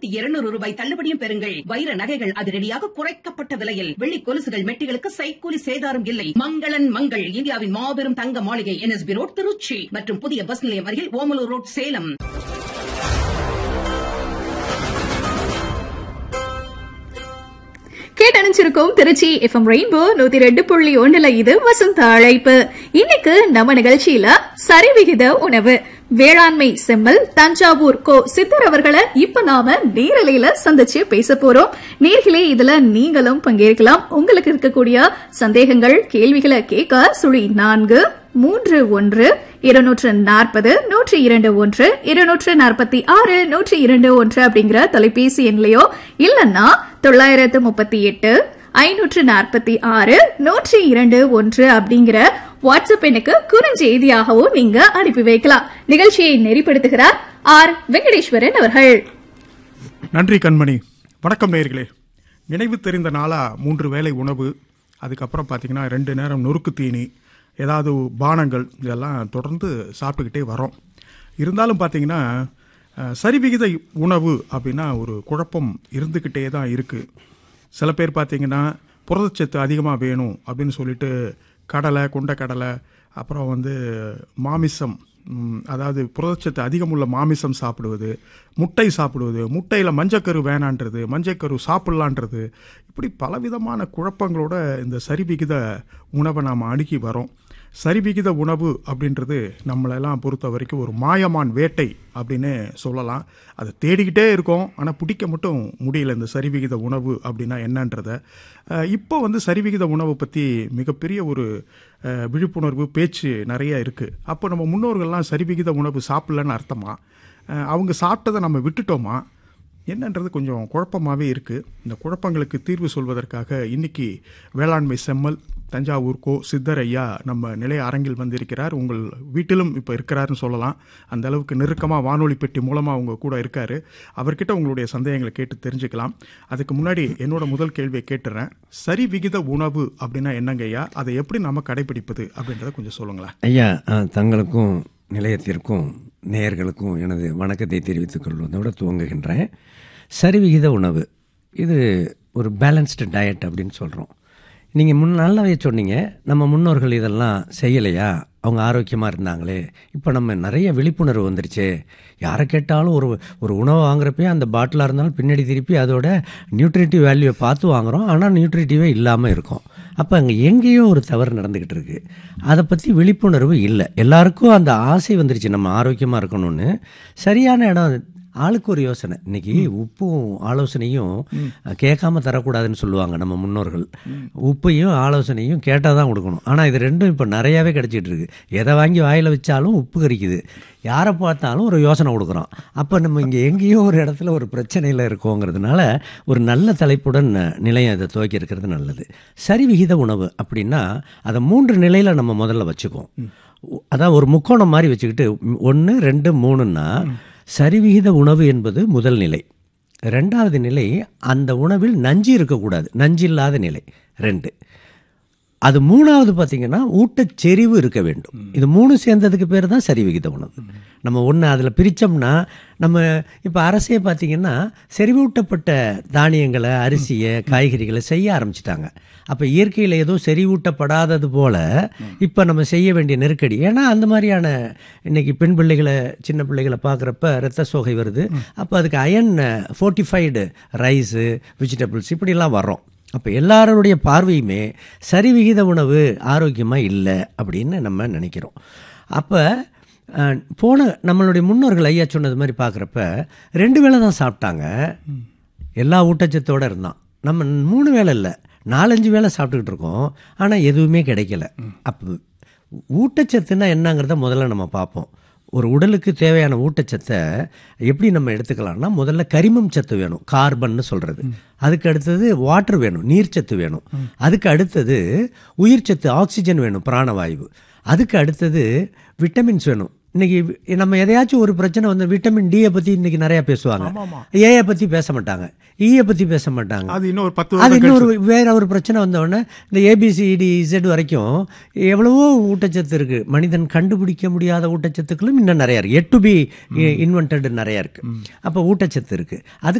ஆயிரத்தி இருநூறு ரூபாய் தள்ளுபடியும் பெறுங்கள் வைர நகைகள் அதிரடியாக குறைக்கப்பட்ட விலையில் வெள்ளி கொலுசுகள் மெட்டிகளுக்கு சைக்கூலி சேதாரம் இல்லை மங்களன் மங்கள் இந்தியாவின் மாபெரும் தங்க மாளிகை என்எஸ்பி ரோட் திருச்சி மற்றும் புதிய பஸ் நிலையம் அருகில் ஓமலூர் ரோட் சேலம் கேட்டணிச்சிருக்கோம் திருச்சி எஃப்எம் ரெயின்போ நூத்தி ரெண்டு புள்ளி ஒண்ணுல இது வசந்த அழைப்பு இன்னைக்கு நம்ம நிகழ்ச்சியில சரிவிகித உணவு வேளாண்மை செம்மல் தஞ்சாவூர் கோ சித்தர் அவர்களை இப்ப நாம நேரலையில சந்திச்சு பேச போறோம் நேர்களே இதுல நீங்களும் பங்கேற்கலாம் உங்களுக்கு இருக்கக்கூடிய சந்தேகங்கள் கேள்விகளை கேட்க சுழி நான்கு மூன்று ஒன்று இருநூற்று நாற்பது நூற்றி இரண்டு ஒன்று இருநூற்று நாற்பத்தி ஆறு நூற்றி இரண்டு ஒன்று அப்படிங்கிற தொலைபேசி எண்லையோ இல்லன்னா தொள்ளாயிரத்து முப்பத்தி எட்டு ஐநூற்று நாற்பத்தி ஆறு நூற்றி இரண்டு ஒன்று அப்படிங்கிற வாட்ஸ்அப் எண்ணுக்கு குறுஞ்செய்தியாகவும் நீங்க அனுப்பி வைக்கலாம் நிகழ்ச்சியை நெறிப்படுத்துகிறார் ஆர் வெங்கடேஸ்வரன் அவர்கள் நன்றி கண்மணி வணக்கம் நேயர்களே நினைவு தெரிந்த நாளா மூன்று வேளை உணவு அதுக்கப்புறம் பார்த்தீங்கன்னா ரெண்டு நேரம் நொறுக்கு தீனி ஏதாவது பானங்கள் இதெல்லாம் தொடர்ந்து சாப்பிட்டுக்கிட்டே வரோம் இருந்தாலும் பார்த்தீங்கன்னா அஹ், சரிவிகித உணவு அப்படின்னா ஒரு குழப்பம் இருந்துக்கிட்டே தான் இருக்குது சில பேர் பார்த்தீங்கன்னா புரதச்சத்து அதிகமாக வேணும் அப்படின்னு சொல்லிட்டு கடலை கொண்டக்கடலை அப்புறம் வந்து மாமிசம் ம், அதாவது புரதச்சத்து அதிகமுள்ள மாமிசம் சாப்பிடுவது முட்டை சாப்பிடுவது முட்டையில் மஞ்சக்கரு வேணான்றது மஞ்சக்கரு சாப்பிட்லான்றது இப்படி பலவிதமான குழப்பங்களோட இந்த சரிவிகித உணவை நாம் அணுகி வரோம் சரிவிகித உணவு அப்படின்றது நம்மளெல்லாம் பொறுத்த வரைக்கும் ஒரு மாயமான் வேட்டை அப்படின்னு சொல்லலாம் அதை தேடிக்கிட்டே இருக்கோம் ஆனால் பிடிக்க மட்டும் முடியல இந்த சரிவிகித உணவு அப்படின்னா என்னன்றத அஹ், இப்போ வந்து சரிவிகித உணவை பற்றி மிகப்பெரிய ஒரு அஹ், விழிப்புணர்வு பேச்சு நிறைய இருக்குது அப்போ நம்ம முன்னோர்கள்லாம் சரிவிகித உணவு சாப்பிடலன்னு அர்த்தமா அஹ், அவங்க சாப்பிட்டதை நம்ம விட்டுட்டோமா என்னன்றது கொஞ்சம் குழப்பமாகவே இருக்குது இந்த குழப்பங்களுக்கு தீர்வு சொல்வதற்காக இன்னைக்கு வேளாண்மை செம்மல் தஞ்சாவூர் கோ சித்தர் ஐயா நம்ம நிலைய அரங்கில் வந்திருக்கிறார் உங்கள் வீட்டிலும் இப்போ இருக்கிறாருன்னு சொல்லலாம் அந்த அளவுக்கு நெருக்கமாக வானொலி பெட்டி மூலமாக அவங்க கூட இருக்காரு அவர்கிட்ட உங்களுடைய சந்தேகங்களை கேட்டு தெரிஞ்சுக்கலாம் அதுக்கு முன்னாடி என்னோட முதல் கேள்வியை கேட்டுறேன் சரி விகித உணவு அப்படின்னா என்னங்க ஐயா அதை எப்படி நம்ம கடைபிடிப்பது அப்படின்றத கொஞ்சம் சொல்லுங்களேன் ஐயா அஹ், தங்களுக்கும் நிலையத்திற்கும் நேயர்களுக்கும் எனது வணக்கத்தை தெரிவித்துக் கொள்வதோடு துவங்குகின்றேன் சரிவிகித உணவு இது ஒரு பேலன்ஸ்டு டயட் அப்படின்னு சொல்கிறோம் நீங்கள் முன் நல்லாவே சொன்னீங்க நம்ம முன்னோர்கள் இதெல்லாம் செய்யலையா அவங்க ஆரோக்கியமாக இருந்தாங்களே இப்போ நம்ம நிறைய விழிப்புணர்வு வந்துருச்சே யாரை கேட்டாலும் ஒரு ஒரு உணவை வாங்குறப்பயே அந்த பாட்டிலாக இருந்தாலும் பின்னாடி திருப்பி அதோட நியூட்ரிட்டிவ் வேல்யூவை பார்த்து வாங்குகிறோம் ஆனால் நியூட்ரிட்டிவே இல்லாமல் இருக்கும் அப்போ அங்கே எங்கேயோ ஒரு தவறு நடந்துக்கிட்டு இருக்கு அதை பற்றி விழிப்புணர்வு இல்லை எல்லாருக்கும் அந்த ஆசை வந்துருச்சு நம்ம ஆரோக்கியமாக இருக்கணும்னு சரியான இடம் ஆளுக்கு ஒரு யோசனை இன்னைக்கு உப்பும் ஆலோசனையும் கேட்காம தரக்கூடாதுன்னு சொல்லுவாங்க நம்ம முன்னோர்கள் உப்பையும் ஆலோசனையும் கேட்டால் தான் கொடுக்கணும் ஆனால் இது ரெண்டும் இப்போ நிறையாவே கிடைச்சிட்டு இருக்கு எதை வாங்கி வாயில் வச்சாலும் உப்பு கறிக்குது யாரை பார்த்தாலும் ஒரு யோசனை கொடுக்குறோம் அப்போ நம்ம இங்கே எங்கேயோ ஒரு இடத்துல ஒரு பிரச்சனையில் இருக்கோங்கிறதுனால ஒரு நல்ல தலைப்புடன் நிலையம் இதை துவக்கி இருக்கிறது நல்லது சரிவிகித உணவு அப்படின்னா அதை மூன்று நிலையில் நம்ம முதல்ல வச்சுக்குவோம் அதான் ஒரு முக்கோணம் மாதிரி வச்சுக்கிட்டு ஒன்று ரெண்டு மூணுன்னா சரிவிகித உணவு என்பது முதல் நிலை ரெண்டாவது நிலை அந்த உணவில் நஞ்சு இருக்கக்கூடாது நஞ்சு இல்லாத நிலை ரெண்டு அது மூணாவது பார்த்தீங்கன்னா ஊட்டச்செறிவு இருக்க வேண்டும் இது மூணு சேர்ந்ததுக்கு பேர் தான் சரிவிகித உணவு நம்ம ஒன்று அதில் பிரித்தோம்னா நம்ம இப்போ அரசே பார்த்தீங்கன்னா செறிவூட்டப்பட்ட தானியங்களை அரிசியை காய்கறிகளை செய்ய ஆரம்பிச்சிட்டாங்க அப்போ இயற்கையில் ஏதோ செறிவூட்டப்படாதது போல் இப்போ நம்ம செய்ய வேண்டிய நெருக்கடி ஏன்னா அந்த மாதிரியான இன்னைக்கு பெண் பிள்ளைகளை சின்ன பிள்ளைகளை பார்க்குறப்ப ரத்த சோகை வருது அப்போ அதுக்கு அயன் ஃபோர்ட்டிஃபைடு ரைஸு வெஜிடபிள்ஸ் இப்படிலாம் வரோம் அப்போ எல்லாருடைய பார்வையுமே சரிவிகித உணவு ஆரோக்கியமாக இல்லை அப்படின்னு நம்ம நினைக்கிறோம் அப்போ அஹ், போன நம்மளுடைய முன்னோர்கள் ஐயா சொன்னது மாதிரி பார்க்குறப்ப ரெண்டு வேளை தான் சாப்பிட்டாங்க எல்லா ஊட்டச்சத்தோடு இருந்தான் நம்ம மூணு வேளை இல்லை நாலஞ்சு வேளை சாப்பிட்டுக்கிட்டு இருக்கோம் ஆனால் எதுவுமே கிடைக்கல அப்போ ஊட்டச்சத்துன்னா என்னங்கிறத முதல்ல நம்ம பார்ப்போம் ஒரு உடலுக்கு தேவையான ஊட்டச்சத்தை எப்படி நம்ம எடுத்துக்கலாம்னா முதல்ல கரிமம் சத்து வேணும் கார்பன்னு சொல்கிறது அதுக்கு அடுத்தது வாட்டர் வேணும் நீர்ச்சத்து வேணும் அதுக்கு அடுத்தது உயிர்ச்சத்து ஆக்சிஜன் வேணும் பிராணவாயு அதுக்கு அடுத்தது விட்டமின்ஸ் வேணும் இன்னைக்கு வி- நம்ம எதையாச்சும் ஒரு பிரச்சனை வந்து விட்டமின் டியை பற்றி இன்னைக்கு நிறையா பேசுவாங்க ஏயை பற்றி பேச மாட்டாங்க ஈயை பற்றி பேச மாட்டாங்க அது இன்னும் ஒரு பத்து அது வருடம் இன்னொரு வேற ஒரு பிரச்சனை வந்த உடனே இந்த ஏபிசிடி இசட் வரைக்கும் எவ்வளவோ ஊட்டச்சத்து இருக்கு மனிதன் கண்டுபிடிக்க முடியாத ஊட்டச்சத்துக்களும் இன்னும் நிறைய இருக்கு எட் டு பி இன்வென்டட் நிறைய இருக்கு அப்போ ஊட்டச்சத்து இருக்கு அது